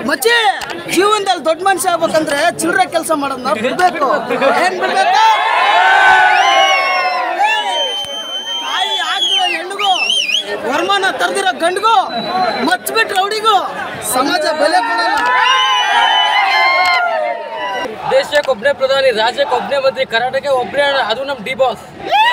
ಮಚ್ಚಿ ಜೀವನದಲ್ಲಿ ದೊಡ್ಡ ಮನುಷ್ಯ ಆಗ್ಬೇಕಂದ್ರೆ ಚಿಲ್ಲರೆ ಕೆಲಸ ಮಾಡೋದನ್ನ ಬಿಡ್ಬೇಕು ಏನ್ ಬಿಡ್ಬೇಕು ತಾಯಿ ಆಗ್ದಿರೋ ಹೆಣ್ಣಿಗೂ ವರ್ಮಾನ ತರ್ದಿರೋ ಗಂಡಿಗೂ ಮಚ್ಬಿಟ್ಟು ರೌಡಿಗೂ ಸಮಾಜ ಬೆಲೆ ಕೊಡಲ್ಲ ದೇಶಕ್ಕೆ ಒಬ್ಬನೇ ಪ್ರಧಾನಿ ರಾಜ್ಯಕ್ಕೆ ಒಬ್ಬನೇ ಮಂತ್ರಿ ಕರ್ನಾಟಕ ಒಬ್ಬನೇ ಅಣ್ಣ ಅದು ನಮ್ಮ ಡಿ ಬಾಸ್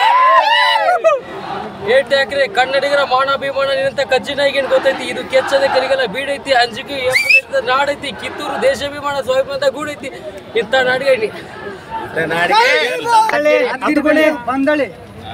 ಏಟ್ ಯಾಕ್ರೆ ಕನ್ನಡಿಗರ ಮಾನಾಭಿಮಾನ ನಿಂತ ಕಜ್ಜಿನಾಗಿನ್ ಗೊತ್ತೈತಿ ಇದು ಕೆಚ್ಚದ ಕರಿಗಲ್ಲ ಬೀಡೈತಿ ಅಂಜಿಕೆ ಎಂಬುದರಿಂದ ನಾಡೈತಿ ಕಿತ್ತೂರು ದೇಶಾಭಿಮಾನ ಸ್ವಾಭಿಮಾನ ಗೂಡೈತಿ ಇಂಥ ನಾಡಿಗೆ ಬಂದಳಿ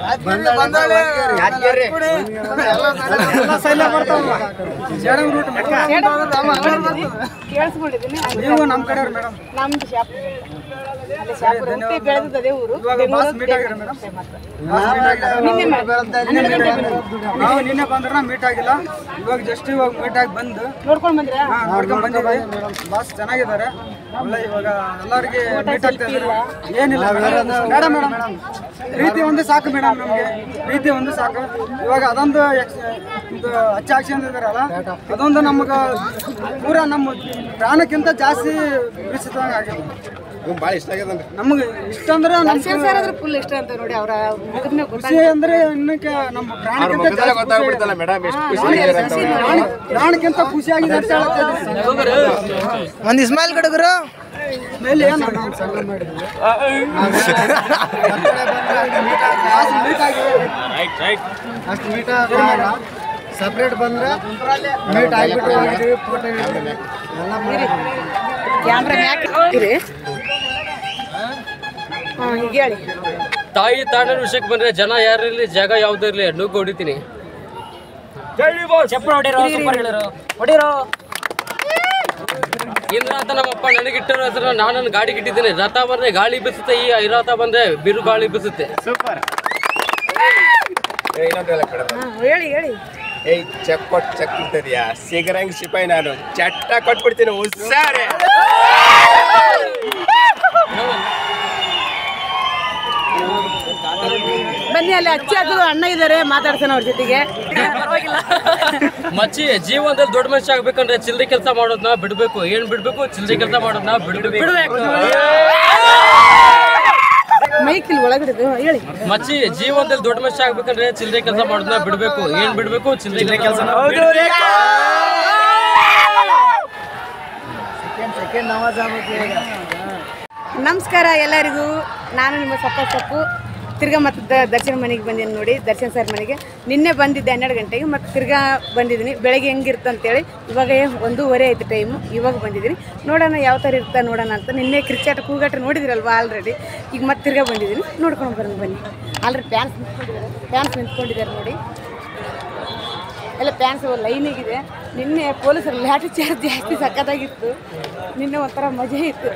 ಕೇಳಿಸ್ಕೊಂಡಿದ್ದೀನಿ ನೀವು ನಮ್ಮ ಕಡೆ ಮೇಡಮ್ ನಮ್ದು ಶಾಪ್ ಅಲ್ಲೇ ಶಾಪುರ ಹುಟ್ಟಿ ಬೆಳೆದದ್ದು ಅದೇ ಊರು ಬೆಂಗಳೂರು ನಿನ್ನೆ ನಾವು ನಿನ್ನೆ ಬಂದ್ರೆ ಮೀಟ್ ಆಗಿಲ್ಲ ಇವಾಗ ಜಸ್ಟ್ ಇವಾಗ ಮೀಟ್ ಆಗಿ ಬಂದು ನೋಡ್ಕೊಂಡ್ ಬಂದ್ರ ಹಾ, ನೋಡ್ಕೊಂಡ್ ಬಂದಿದ್ದೀವಿ ಬಾಸ್ ಚೆನ್ನಾಗಿದ್ದಾರೆ ಒಳ್ಳೆ ಇವಾಗ ಎಲ್ಲರಿಗೆ ಮೀಟ್ ಆಗ್ತಾ ಇದ್ದಾರೆ ಏನಿಲ್ಲ ಬೇಡ ಮೇಡಮ್ ಪ್ರೀತಿ ಒಂದು ಸಾಕು ಮೇಡಮ್ ನಮಗೆ ಪ್ರೀತಿ ಒಂದು ಸಾಕು ಇವಾಗ ಅದೊಂದು ಎಕ್ಸ್- ಇದು ಹಚ್ಚ ಹಾಕ್ಸ್ಕೊಂಡಿದಾರಲ್ಲ ಅದೊಂದು ನಮ್ಗೆ ಪೂರ ನಮ್ಮ ಪ್ರಾಣಕ್ಕಿಂತ ಜಾಸ್ತಿ ಪ್ರೀತಿಸಿದಂಗೆ ಆಗಿದೆ ಭಾಳ ಇಷ್ಟ ಆಗ್ಯದನ್ರಿ ನಮಗೆ ಇಷ್ಟ ಅಂದ್ರೆ ನಮ್ಮ ದರ್ಶನ್ ಸರ್ ಆದ್ರೆ ಫುಲ್ ಇಷ್ಟ ಅಂತ ನೋಡಿ ಅವರ ಮುಖದ ಖುಷಿ ಅಂದ್ರೆ ಇನ್ನಕ್ಕೆ ನಮ್ಮ ಪ್ರಾಣಕ್ಕಿಂತ ಮುಖದಲ್ಲೇ ಜಾಸ್ತಿ ಖುಷಿ ಗೊತ್ತಾಗ್ಬಿಡ್ತಲ್ಲ ಮೇಡಮ್ ಎಷ್ಟು ಖುಷಿ ಆಗ್ಯಾರ ಅಂತ ಅವ್ರಿಗೆ. ಪ್ರಾಣ- ಪ್ರಾಣಕ್ಕಿಂತ ಖುಷಿಯಾಗಿದೆ ಅಂತ ಹೇಳ್ತಿದ್ದೀನಿ ಒಂದ್ ಇಸ್ಮಾಯಿಲ್ ಗಡುಗರು ಮೇಲೆ ಏನು ನಾವು ಸಂಘ ಮಾಡಿದ್ವಿ ಜಾಸ್ತಿ meet ಆಗಿದೆ. ಅಷ್ಟು ಮೀಟ್ ಸಪ್ರೇಟ್ ಬಂದ್ರೆ ಮೀಟ್ ಆಗಿಬಿಟ್ಟು ಹೋಗಿದ್ದೀವಿ ಫೋಟೋ ಎಲ್ಲ ಮಾಡಿ ಕ್ಯಾಮ್ರಾ ಇರಿ ಹಾ ಈಗ ಹೇಳಿ ತಾಯಿ ತಾಂಡನ ವಿಷಯಕ್ಕೆ ಬಂದ್ರೆ ಜನ ಯಾರಿರ್ಲಿ ಜಾಗ ಯಾವ್ದು ಇರ್ಲಿ ನುಗ್ಗು ಹೊಡಿತೀನಿ ಇಂದ್ರ ಅಂತ ನಮ್ಮಪ್ಪ ನನಗಿಟ್ಟಿರೋ ಹೆಸರು ನಾನು ನನ್ನ ಗಾಡಿಗೆ ಇಟ್ಟಿದ್ದೀನಿ ರಥ ಬಂದ್ರೆ ಗಾಳಿ ಬೀಸುತ್ತೆ ಈ ಐರಾತ ಬಂದ್ರೆ ಬಿರು ಗಾಳಿ ಬೀಸುತ್ತೆ ಏ, ಇನ್ನೊಂದು ಹೇಳಕ್ ಬೇಡ ಹಾ ಹೇಳಿ ಹೇಳಿ ಏಯ್ ಚೆಕ್ ಕೊಟ್ಟು ಚೆಕ್ ಇರ್ತದ್ಯಾ ಸಿಗರಂಗ್ ಸಿಪಾಯಿ ನಾನು ಚಟ್ಟ ಕೊಟ್ಬಿಡ್ತೀನಿ ಹುಷಾರೆ ಬನ್ನಿ ಅಲ್ಲಿ ಅಚ್ಚಿ ಹಾಕೋದು ಅಣ್ಣ ಇದ್ದಾರೆ ಮಾತಾಡ್ತಾನೆ ಅವ್ರ ಜೊತೆಗೆ ಮಚ್ಚಿ ಜೀವನದಲ್ಲಿ ದೊಡ್ಡ ಮನುಷ್ಯ ಆಗ್ಬೇಕಂದ್ರೆ ಚಿಲ್ಲರೆ ಕೆಲಸ ಮಾಡೋದನ್ನ ಬಿಡ್ಬೇಕು ಏನ್ ಬಿಡ್ಬೇಕು ಚಿಲ್ಲರೆ ಕೆಲಸ ಮಾಡೋದನ್ನ ಬಿಡ್ಬೇಕು ಮೈಕ್ ಇಲ್ಲಿ ಒಳಗಡೆ ಇದೆ, ಹೇಳಿ ಮಚ್ಚಿ ಜೀವನದಲ್ಲಿ ದೊಡ್ಡ ಮನುಷ್ಯ ಆಗ್ಬೇಕಂದ್ರೆ ಚಿಲ್ಲರೆ ಕೆಲಸ ಮಾಡೋದನ್ನ ಬಿಡ್ಬೇಕು ಏನ್ ಬಿಡ್ಬೇಕು ಚಿಲ್ಲರೆ ಕೆಲಸ ಸೆಕೆಂಡ್ ನವಾಜ್ ಆಗ್ಬೇಕು ನಮಸ್ಕಾರ ಎಲ್ಲರಿಗೂ ನಾನು ನಿಮ್ಮ ಸಪ್ಪ ಸೊಪ್ಪು ತಿರ್ಗಾ ಮತ್ತೆ ದ- ದರ್ಶನ್ ಮನೆಗೆ ಬಂದೀನಿ ನೋಡಿ ದರ್ಶನ್ ಸರ್ ಮನೆಗೆ ನಿನ್ನೆ ಬಂದಿದ್ದೆ ಹನ್ನೆರಡು ಗಂಟೆಗೆ ಮತ್ತು ತಿರ್ಗಾ ಬಂದಿದ್ದೀನಿ ಬೆಳಗ್ಗೆ ಹೆಂಗಿರುತ್ತೆ ಅಂತೇಳಿ ಇವಾಗ ಒಂದೂವರೆ ಆಯ್ತು ಟೈಮು ಇವಾಗ ಬಂದಿದ್ದೀನಿ ನೋಡೋಣ ಯಾವ ಥರ ಇರ್ತಾ ನೋಡೋಣ ಅಂತ ನಿನ್ನೆ ಕ್ರಿಕೆಟ್ ಕೂಗಾಟ ನೋಡಿದಿರಲ್ವಾ ಆಲ್ರೆಡಿ ಈಗ ಮತ್ತೆ ತಿರ್ಗಾ ಬಂದಿದ್ದೀನಿ ನೋಡ್ಕೊಂಡು ಬರೋಣ ಬನ್ನಿ ಆಲ್ರೆಡಿ ಪ್ಯಾನ್ಸ್ ನಿಂತ್ಕೊಂಡಿದ್ದಾರೆ ಪ್ಯಾನ್ಸ್ ನಿಂತ್ಕೊಂಡಿದ್ದಾರೆ ನೋಡಿ ಎಲ್ಲ ಪ್ಯಾನ್ಸ್ ಲೈನಿಗಿದೆ ನಿನ್ನೆ ಪೊಲೀಸರು ಲಾಠಿ ಚಾರ್ಜ್ ಜಾಸ್ತಿ ಸಖತ್ತಾಗಿತ್ತು ನಿನ್ನೆ ಒಂಥರ ಮಜಾ ಇತ್ತು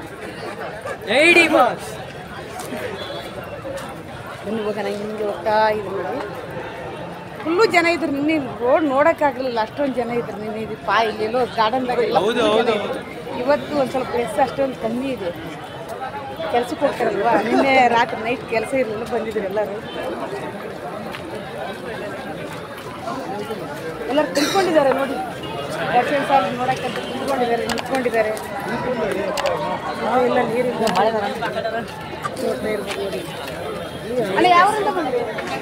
ಬನ್ನಿ ಹೋಗೋಣ ಹಿಂಗೆ ಹೋಗ್ತಾ ಇದ್ರು ನೋಡಿ ಫುಲ್ಲು ಜನ ಇದ್ರು ನಿನ್ನೆ ರೋಡ್ ನೋಡೋಕ್ಕಾಗಲಿಲ್ಲ ಅಷ್ಟೊಂದು ಜನ ಇದ್ರು ನಿನ್ನೆ ಇದು ಪಾ ಇಲ್ಲೆಲ್ಲೋ ಗಾರ್ಡನ್ದಾಗ ಇವತ್ತು ಒಂದು ಸ್ವಲ್ಪ ರೆಸ್ ಅಷ್ಟೊಂದು ಕಮ್ಮಿ ಇದೆ ಕೆಲ್ಸಕ್ಕೆ ಹೋಗ್ತಾರಲ್ವಾ ನಿನ್ನೆ ರಾತ್ರಿ ನೈಟ್ ಕೆಲಸ ಇರಲಿಲ್ಲ ಬಂದಿದ್ರು ಎಲ್ಲರೂ ಎಲ್ಲರೂ ತಿಳ್ಕೊಂಡಿದ್ದಾರೆ ನೋಡಿ ದರ್ಶನ್ ಸರ್ ನೋಡಕ್ಕಂತ ತಿಳ್ಕೊಂಡಿದ್ದಾರೆ ನಿಂತ್ಕೊಂಡಿದ್ದಾರೆ ನಾವೆಲ್ಲ ನೀರಿಂದ ಮಳೆ ನೋಡ್ತಾ ಇರ್ಬೋದು ನೋಡಿ ಅಣ್ಣ ಯಾವರಿಂದ ಬಂದ್ರಿ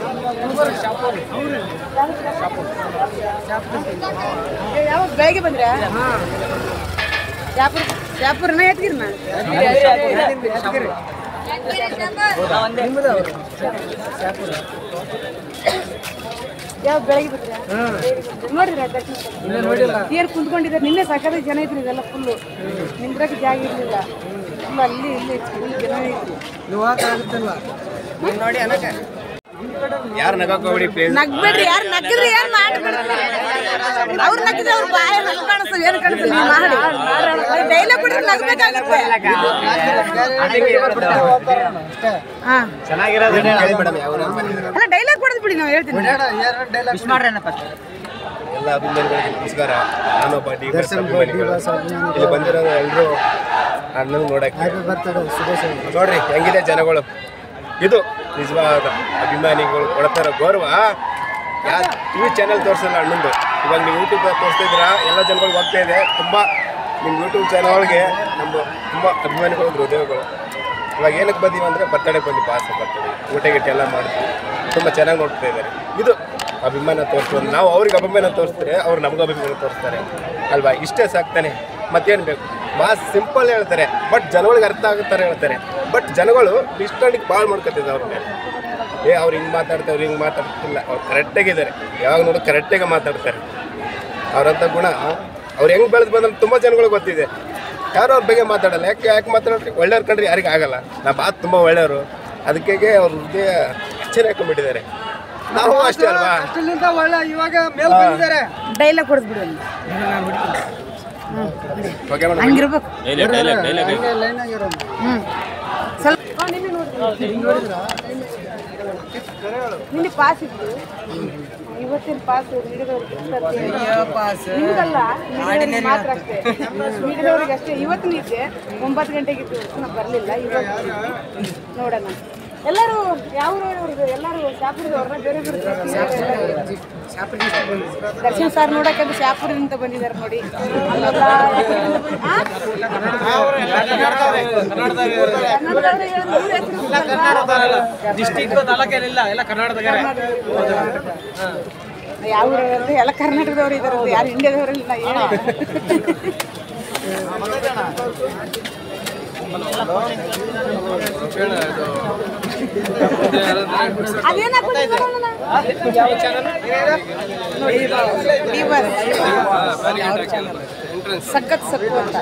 ಏ, ಯಾವಾಗ ಬೆಳಗ್ಗೆ ಬಂದ್ರೆ ಶಾಪುರ ಶಾಪುರನ ಎತ್ಗಿರ್ನ ಯಾವ ಬೆಳಗ್ಗೆ ಬಂದ್ರೆ ನೋಡಿದ್ರ ಏನ್ ಕುಂತ್ಕೊಂಡಿದ್ದಾರೆ ನಿನ್ನೆ ಸಾಕಾದ ಜನ ಇದ್ರು ಇದೆಲ್ಲ ಫುಲ್ಲು ನಿಂದ್ರಕ್ಕೆ ಜಾಗ ಇರ್ಲಿಲ್ಲ ಫುಲ್ ಅಲ್ಲಿ ಇಲ್ಲಿ ಫುಲ್ ಜನ ಇದ್ರು ಯಾರು ನಗಕ್ ಹೋಗ್ಬಿಡಿ ಪ್ಲೀಸ್ ನಗ್ಬೇಡ್ರಿ ಯಾರು ನಗ್ಗಿದ್ರೆ ಏನ್ ಮಾಡ್ಬಿಡ್ರಿ ಅವ್ರು ನಗ್ಗಿದ್ರೆ ಅವ್ರ ಬಾಯ ನಗ್ ಕಾಣಿಸ್ತದೆ ಏನ್ ಕಾಣಿಸ್ತದೆ ನೀವು ಮಾಡಿ ಡೈಲಾಗ್ ಬಿಡ್ರಿ ನಗ್ಬೇಕಾಗುತ್ತೆ ಹಾ ಮೇಡಮ್ ಯಾವ ಅಲ್ಲ ಡೈಲಾಗ್ ಕೊಡದ್ ಬಿಡಿ ನಾವು ಹೇಳ್ತೀನಿ ಎಲ್ಲ ಅಭಿಮಾನಿಗಳಿಗೆ ನಮಸ್ಕಾರ ನಾನೊಬ್ಬ ಡಿ ಬಾಸ್ ಅಭಿಮಾನಿಗಳು ಇಲ್ಲಿ ಬಂದಿರೋದು ಎಲ್ಲರೂ ಅಣ್ಣನ ನೋಡಕ್ಕೆ ಹ್ಯಾಪಿ ಬರ್ತಡೇ ಶುಭ ನೋಡ್ರಿ ಹೆಂಗಿದೆ ಜನಗಳು ಇದು ನಿಜವಾದ ಅಭಿಮಾನಿಗಳು ಕೊಡ್ತಾರ ಗೌರವ ಯಾ ಟಿವಿ ಚಾನೆಲ್ ತೋರಿಸಲ್ಲ ಅಣ್ಣಂದು ಇವಾಗ ನೀವು ಯೂಟ್ಯೂಬ್ ತೋರಿಸ್ತಾ ಇದ್ದೀರಾ ಎಲ್ಲ ಜನಗಳು ಹೋಗ್ತಾ ಇದೆ ತುಂಬ ನಿಮ್ಮ ಯೂಟ್ಯೂಬ್ ಚಾನಲ್ಗೆ ನಮ್ಮ ತುಂಬ ಅಭಿಮಾನಿಗಳು ಹೃದಯಗಳು ಇವಾಗ ಏನಕ್ಕೆ ಬಂದೀವಿ ಅಂದರೆ ಬರ್ತಡೇ ಬಂದು ಪಾಸ್ ಬರ್ತಡೇ ಊಟ ಗಿಟ ಎಲ್ಲ ಮಾಡ್ತೀವಿ ತುಂಬ ಚೆನ್ನಾಗಿ ನೋಡ್ತಾ ಇದ್ದಾರೆ ಇದು ಅಭಿಮಾನ ತೋರಿಸೋದು ನಾವು ಅವ್ರಿಗೆ ಅಭಿಮಾನ ತೋರಿಸಿದ್ರೆ ಅವ್ರು ನಮಗೂ ಅಭಿಮಾನ ತೋರಿಸ್ತಾರೆ ಅಲ್ವಾ ಇಷ್ಟೇ ಸಾಕ್ತಾನೆ ಮತ್ತೇನು ಬೇಕು ಮಾಸ್ ಸಿಂಪಲ್ ಹೇಳ್ತಾರೆ ಬಟ್ ಜನಗಳಿಗೆ ಅರ್ಥ ಆಗುತ್ತಾರೆ ಹೇಳ್ತಾರೆ ಬಟ್ ಜನಗಳು ಡಿಸ್ಟರ್ನಿಗೆ ಭಾಳ ಮಾಡ್ಕೊತಿದ್ದಾರೆ ಅವ್ರ ಮೇಲೆ ಏ ಅವ್ರು ಹಿಂಗೆ ಮಾತಾಡ್ತಾರೆ ಅವ್ರು ಹಿಂಗೆ ಮಾತಾಡ್ತಿಲ್ಲ ಅವ್ರು ಕರೆಕ್ಟಾಗಿದ್ದಾರೆ ಯಾವಾಗ ನೋಡಿ ಕರೆಕ್ಟಾಗಿ ಮಾತಾಡ್ತಾರೆ ಅವರಂಥ ಗುಣ ಅವ್ರು ಹೆಂಗೆ ಬೆಳೆದು ಬಂದ್ರೆ ತುಂಬ ಜನಗಳಿಗೆ ಗೊತ್ತಿದೆ ಯಾರು ಅವ್ರ ಬಗ್ಗೆ ಮಾತಾಡಲ್ಲ ಯಾಕೆ ಯಾಕೆ ಮಾತಾಡ್ರಿ ಒಳ್ಳೆಯವ್ರ ಕಂಡ್ರೆ ಯಾರಿಗೆ ಆಗಲ್ಲ ನಾ ಬಾತ್ ತುಂಬ ಒಳ್ಳೆಯವರು ಅದಕ್ಕೆ ಅವ್ರ ಹೃದಯ ಅಚ್ಚರಿ ಹಾಕೊಂಡ್ಬಿಟ್ಟಿದ್ದಾರೆ ನಾವು ಅಷ್ಟೇ ಅಲ್ವಾ ಅಷ್ಟರಿಂದ ಒಳ್ಳೆ ಇವಾಗ ಮೇಲ್ ಬಂದಿದ್ದಾರೆ ಡೈಲಾಗ್ ಹೊಡೆದ್ಬಿಡು ಅಲ್ಲಿ. ಓಕೆ ಮೇಡಮ್ ಹಂಗಿರ್ಬೇಕು ಲೈನ್ ಆಗಿರೋ ಹ್ಮ್ ಸ್ವಲ್ಪ ಹಾ, ನಿನ್ನೆ ನೋಡಿದ್ವಿ. ನಿನ್ನೆ ಪಾಸ್ ಇತ್ತು ಇವತ್ತಿನ ಪಾಸ್ ನೀಡಿದವ್ರಿಗೆ ನಿಮ್ದಲ್ಲ ನೀಡಿದವ್ರಿಗೆ ಮಾತ್ರ ಅಷ್ಟೇ ನೀಡಿದವ್ರಿಗೆ ಅಷ್ಟೇ ಇವತ್ತು ನಿದ್ದೆ ಒಂಬತ್ತು ಗಂಟೆಗಿತ್ತು ನಾವು ಬರಲಿಲ್ಲ ಇವಾಗ ಬಂದಿದ್ವಿ. ನೋಡೋಣ ಎಲ್ಲರೂ ಯಾವ ಊರವ್ರದ್ದು? ಎಲ್ಲರೂ ಶಾಪುರದವ್ರನ್ನ ಬೇರೆ ಬೇರೆ ದರ್ಶನ್ ಸರ್ ನೋಡಕ್ಕೆ ಶಾಪುರದಿಂದ ಬಂದಿದ್ದಾರೆ ನೋಡಿ ಅಲ್ಲೆಲ್ಲ ಆ? ಕನ್ನಡದವ್ರೇ ಹೇಳೋದು ಊರ ಹೆಸ್ರು ಗೊತ್ತಲ್ವಾ? ಡಿಸ್ಟಿಕ್ ತಾಲೂಕೇನಿಲ್ಲ ಎಲ್ಲ ಕರ್ನಾಟಕ ಯಾವ ಊರವ್ರು ಎಲ್ಲ ಕರ್ನಾಟಕದವ್ರು ಇದಾರೆ ಯಾರು ಇಂಡಿಯಾದವರಿಲ್ಲ ಹೇಳಿ ಅದೇನ ಸಖತ್ ಸಕ್ಕು ಅಂತ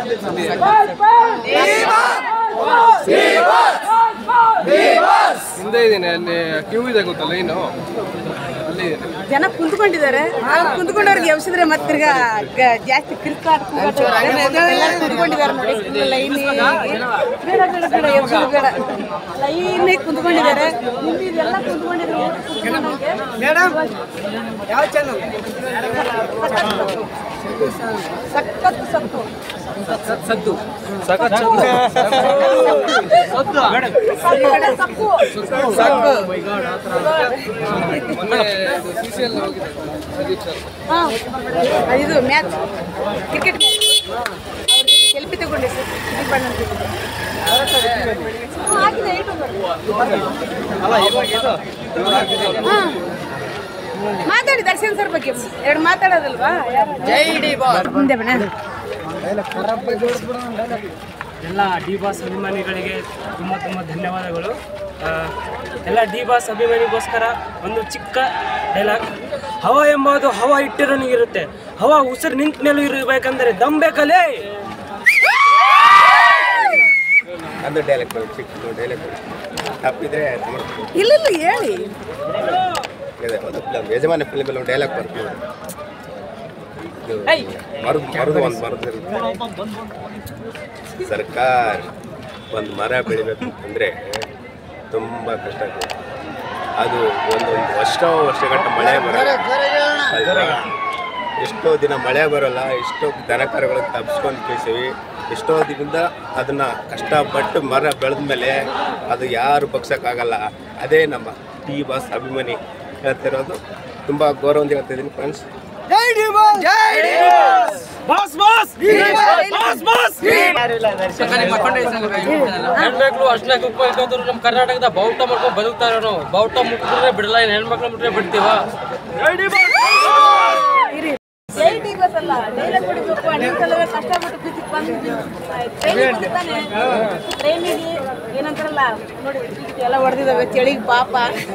ಹಿಂದೆ ಇದ್ದೀನಿ ಅಲ್ಲಿ ಕ್ಯೂ ಇದೆ ಗೊತ್ತಲ್ಲ ಏನು ಅಲ್ಲಿ ಜನ ಕುಂತ್ಕೊಂಡಿದ್ದಾರೆ ಆ ಕುಂತ್ಕೊಂಡವ್ರಿಗೆ ಎಬ್ಸಿದ್ರೆ ಮತ್ತೆ ತಿರ್ಗಾ ಗ- ಜಾಸ್ತಿ ಕಿರ್ಕಾಟ ಎಲ್ಲರೂ ಕುಂತ್ಕೊಂಡಿದ್ದಾರೆ ನೋಡಿ ಲೈನ್ ಬೇಡ ಬೇಡ ಬೇಡ ಎಬ್ಸೋದು ಬೇಡ ಲೈನ್ ಕುಂತ್ಕೊಂಡಿದ್ದಾರೆ ಹಿಂದಿದೆಲ್ಲ ಕುಂತ್ಕೊಂಡಿದ್ರು ಮೇಡಮ್ ಯಾವ ಚಾನಲ್ ಸಖತ್ ಸಕ್ಕು ಸದ್ದು ಸಕ್ಕು ಹಾ ಇದು ಮ್ಯಾಚ್ ಕ್ರಿಕೆಟ್ ಸೆಲ್ಫಿ ತಗೊಂಡೆ ಸರ್ ಇದು ಬಣ್ಣ ಹಾಕಿದೆ ಹಾ ಮಾತಾಡಿ ದರ್ಶನ್ ಸರ್ ಬಗ್ಗೆ ಎರಡು ಮಾತಾಡೋದಲ್ವಾ ಮುಂದೆ ಬಣ್ಣ ಎಲ್ಲ ಡಿ ಬಾಸ್ ಅಭಿಮಾನಿಗಳಿಗೆ ತುಂಬ ತುಂಬ ಧನ್ಯವಾದಗಳು ಆ, ಎಲ್ಲ ಡಿ ಬಾಸ್ ಅಭಿಮಾನಿಗೋಸ್ಕರ ಒಂದು ಚಿಕ್ಕ ಡೈಲಾಗ್ ಹವ ಎಂಬುದು ಹವ ಇಟ್ಟಿರೋನಿಗಿರುತ್ತೆ ಹವ ಉಸಿರು ನಿಂತ ಮೇಲೂ ಇರಬೇಕಂದ್ರೆ ದಮ್ ಬೇಕಲ್ಲೇ ಅದು ಡೈಲೆಕ್ಟ್ ಕೊಡಿ ಚಿಕ್ಕ ಡೈಲೆಕ್ಟ್ ಕೊಡಿ ತಪ್ಪಿದ್ರೆ ಇಲ್ಲ ಇಲ್ಲ ಹೇಳಿ ಇದೆ ಒಂದು ಫಿಲಮ್ ಯಜಮಾನ ಫಿಲ್ಮಲ್ಲಿ ಒಂದು ಡೈಲಾಗ್ ಬರ್ತದೆ ಇದು ಮರದು ಮರದು ಒಂದು ಮರದು ಸರ್ಕಾರ ಒಂದು ಮರ ಬೆಳಿಬೇಕು ಅಂದರೆ ತುಂಬ ಕಷ್ಟ ಆಗ್ತದೆ ಅದು ಒಂದೊಂದು ವರ್ಷ ವರ್ಷಗಟ್ಟ ಮಳೆ ಬರಲ್ಲ ಅಲ್ವಾ? ಎಷ್ಟೋ ದಿನ ಮಳೆ ಬರೋಲ್ಲ ಎಷ್ಟೋ ದನಕರುಗಳು ತಪ್ಸ್ಕೊಂಡು ಕೇಳ್ತೀವಿ ಎಷ್ಟೋ ದಿನದಿಂದ ಅದನ್ನು ಕಷ್ಟಪಟ್ಟು ಮರ ಬೆಳೆದ ಮೇಲೆ ಅದು ಯಾರು ಬಗ್ಸೋಕ್ಕಾಗಲ್ಲ ಅದೇ ನಮ್ಮ ಟಿ ಬಾಸ್ ಅಭಿಮಾನಿ ಹೇಳ್ತಿರೋದು ತುಂಬ ಗೌರವ ಹೇಳ್ತಿದ್ದೀನಿ ಫ್ರೆಂಡ್ಸ್ ಜೈ ಡಿ ಬಾಸ್ ಜೈ D boss boss boss boss ಹೆಣ್ಮಕ್ಳು ಅರ್ಶನ ಕುಂಕುಮ ಇಟ್ಕೊಂಡ್ರು ನಮ್ಮ ಕರ್ನಾಟಕದ ಬಾವುಟ ಮಾಡ್ಕೊಂಡು ಬದುಕ್ತಾರೆ ನಾವು ಬಾವುಟ ಮುಟ್ಟಿದ್ರೆ ಬಿಡಲ್ಲ ಇನ್ನು ಹೆಣ್ಮಕ್ಳು ಮುಟ್ರೆ ಬಿಡ್ತೀವ ಜೈ ಡಿ ಬಸ್ ಅಲ್ಲ ಡೈಲಾಗ್ ಹೊಡಿಬೇಕು ಅಣ್ಣಿಸಲ್ಲ ಕಷ್ಟಪಟ್ಟು ಬಿದ್ದು ಬಂದು ಟ್ರೈನ್ ಬಿಡ್ತಾನೆ ಟ್ರೈನಿಗೆ ಏನಂತಾರಲ್ಲ ನೋಡಿ ಟಿಕೆಟ್ ಎಲ್ಲ ಹೊಡೆದಿದ್ದಾವೆ ಚಳಿಗೆ ಪಾಪ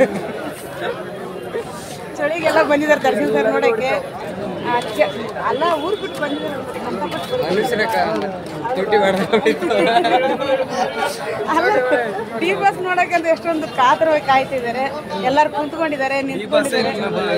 ಚಳಿಗೆಲ್ಲ ಬಂದಿದ್ದಾರೆ ದರ್ಶನ್ ಸರ್ ನೋಡಕ್ಕೆ ಆ, ಚ- ಅಲ್ಲ ಊರ್ ಬಿಟ್ಟು ಬಂದಿದ್ದಾರೆ ಡಿ ಬಸ್ ನೋಡಕ್ಕೆ ಅಂತ ಎಷ್ಟೊಂದು ಕಾತರವಾಗಿ ಕಾಯ್ತಿದ್ದಾರೆ ಎಲ್ಲರೂ ಕುಂತ್ಕೊಂಡಿದ್ದಾರೆ ನಿಂತ್ಕೊಂಡಿದ್ದಾರೆ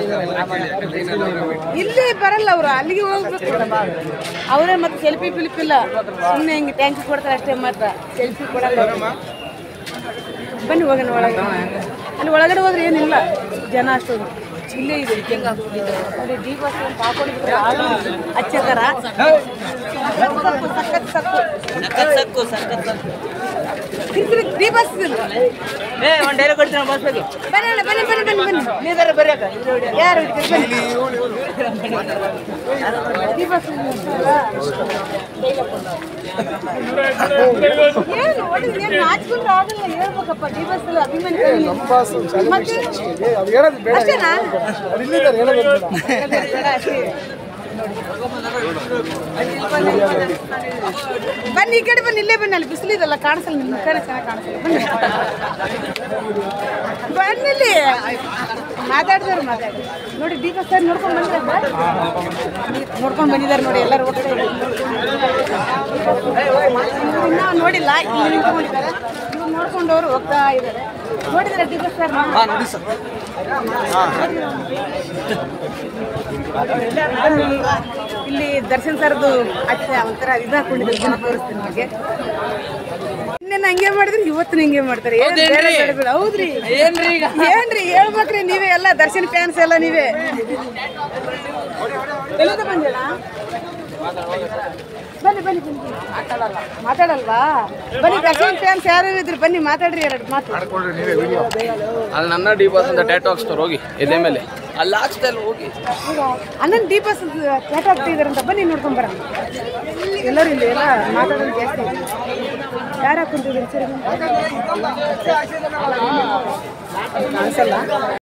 ಇಲ್ಲಿ ಬರಲ್ಲ ಅವರು ಅಲ್ಲಿಗೆ ಹೋಗ್ಬೇಕು ಅವರೇ ಮತ್ತೆ ಸೆಲ್ಫಿ ಫಿಲಿಪ್ ಇಲ್ಲ ಸುಮ್ಮನೆ ಹಿಂಗೆ ಟ್ಯಾಂಕಿ ಕೊಡ್ತಾರೆ ಅಷ್ಟೇ ಮಾತ್ರ ಸೆಲ್ಫಿ ಕೊಡಲ್ಲ ಅವ್ರು. ಬನ್ನಿ ಹೋಗೋಣ ಒಳಗೆ ಅಲ್ಲಿ ಒಳಗಡೆ ಹೋದ್ರೆ ಏನಿಲ್ಲ ಜನ ಅಷ್ಟೊಂದು ಇಲ್ಲೇ ಇದೆ ನೋಡಿ ಡಿ ಬಸ್ ಅಂತ ಹಾಕೊಂಡಿದ್ರೆ ಹಚ್ಚ ಥರ ಸಖತ್ ಸಕ್ಕು ಸಖತ್ ಸಕ್ಕು ತಿರ್ಗಿ ಫ್ರೀ ಬಸ್ ಏ ಒಂದು ಡೈಲಾಗ್ ಕೊಡ್ತೀನಿ ಬಸ್ ಬೇಕು ಬನ್ನಿ ಅಣ್ಣ, ಬನ್ನಿ ಬನ್ನಿ ಬನ್ನಿ ಬನ್ನಿ ನೀದಾರ ಬರ್ಯಾಕ ಯಾರು ಹಿಡ್ಕೊಂಡು ಬನ್ನಿ ಫ್ರೀ ಬಸ್ ಏನು ಒಟ್ಟು ಏನು ನಾಚ್ಕೊಂಡ್ರೆ ಆಗಲ್ಲ ಹೇಳ್ಬೇಕಪ್ಪ ಡಿ ಬಸ್ ಅಲ್ಲಿ ಅಭಿಮಾನಿ ಕಮ್ಮಿ. ಮತ್ತೆ ಅಷ್ಟೇನಾ ಬೇಡ, ಅಷ್ಟೇ. ಬನ್ನಿ ಈ ಕಡೆ ಬನ್ನಿ ಇಲ್ಲೇ ಬನ್ನಿ ಅಲ್ಲಿ ಬಿಸಿಲಿದಲ್ಲ ಕಾಣಿಸಲ್ಲ ನಿಮ್ಮ ಕಡೆ ಚೆನ್ನಾಗಿ ಕಾಣಿಸಲ್ಲ ಬನ್ನಿ ಬನ್ನಿ ಇಲ್ಲಿ ಮಾತಾಡಿದವ್ರು ಮಾತಾಡಿ ನೋಡಿ ದೀಪ ಸರ್ ನೋಡ್ಕೊಂಡು ಬಂದ್ರೆ ನೋಡ್ಕೊಂಡು ಬಂದಿದ್ದಾರೆ ನೋಡಿ ಎಲ್ಲರೂ ಒಟ್ಟಿಗೆ ಇವ್ರು ಇನ್ನೂ ನೋಡಿಲ್ಲ ಇಲ್ಲಿ ನಿಂತ್ಕೊಂಡಿದ್ದಾರೆ ಇವ್ರು ನೋಡ್ಕೊಂಡವ್ರು ಹೋಗ್ತಾ ಇದ್ದಾರೆ ನೋಡಿದ್ರೆ ದೀಪ ಸರ್ ನೋಡಿ ಸರ್ ಇಲ್ಲಿ ದರ್ಶನ್ ಸರ್ದು ಅಚ್ಚ ಒಂಥರ ಇದು ಹಾಕೊಂಡಿದ್ದಾರೆ ಜನ ತೋರಿಸ್ತೀನಿ ನಿಮಗೆ ನಿನ್ನೆ ಹಂಗೆ ಮಾಡಿದ್ರೆ ಇವತ್ತು ಹಿಂಗೆ ಮಾಡ್ತಾರೆ ಏನ್ ಬೇರೆ ಬೇರೆ ಬೇರೆ. ಹೌದ್ರಿ ಏನ್ರಿ ಏನ್ರಿ ಹೇಳ್ಬೇಕ್ರಿ ನೀವೇ ಎಲ್ಲ ದರ್ಶನ್ ಫ್ಯಾನ್ಸ್ ಎಲ್ಲ ನೀವೇ ಎಲ್ಲಿಂದ ಬಂದಿಲ್ಲ ಬನ್ನಿ ಬನ್ನಿ ಬನ್ನಿ ಮಾತಾಡಲ್ವಾ ಬನ್ನಿ ದರ್ಶನ್ ಫ್ಯಾನ್ಸ್ ಯಾರು ಇದ್ರಿ ಬನ್ನಿ ಮಾತಾಡ್ರಿ ಎರಡು ಮಾತು ಅಲ್ಲಿ ನನ್ನ ಡಿ ಬಾಸ್ ಅಂತ ಟ್ಯಾಟೋ ಹಾಕ್ಸ್ತಾರೆ ಹೋಗಿ ಎದೆ ಮೇಲೆ ಅಲ್ಲಿ ಹಾಕ್ಸ್ತಾ ಇಲ್ಲ ಹೋಗಿ ಅಣ್ಣನ್ ದೀಪ ಕ್ಯಾಟ್ ಆಗ್ತಿದಾರಂತ ಬನ್ನಿ ನೋಡ್ಕೊಂಡ್ ಬರೋಣ ಎಲ್ಲರೂ ಇಲ್ಲಿ ಎಲ್ಲ ಮಾತಾಡೋದು ಜಾಸ್ತಿ ಇದೆ. ಯಾರು ಹಾಕೊಂಡಿದ್ದೀರಿ ಸರಿ ಕಾಣಿಸಲ್ಲ